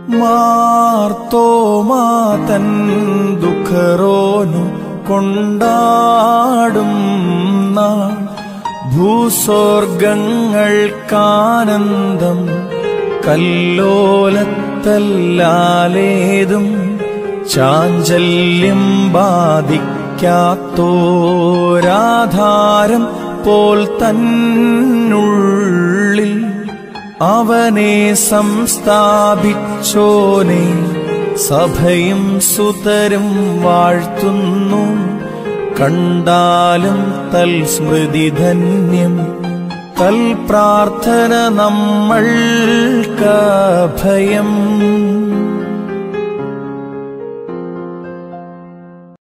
മാർത്തോമാതൻ ദുഃഖറോനു കൊണ്ടാടും നാൾ ഭൂസ്വർഗങ്ങൾക്കാനന്ദം കല്ലോലത്തല്ലാലേതും ചാഞ്ചല്യം ബാധിക്കാത്തോരാധാരം പോൽ തന്നുള്ളിൽ അവനെ സംസ്ഥാപിച്ചോനെ സഭയും സുതരും വാഴ്ത്തുന്നു കണ്ടാലും തൽ സ്മൃതി ധന്യം തൽ പ്രാർത്ഥന നമ്മൾക്ക് ഭയം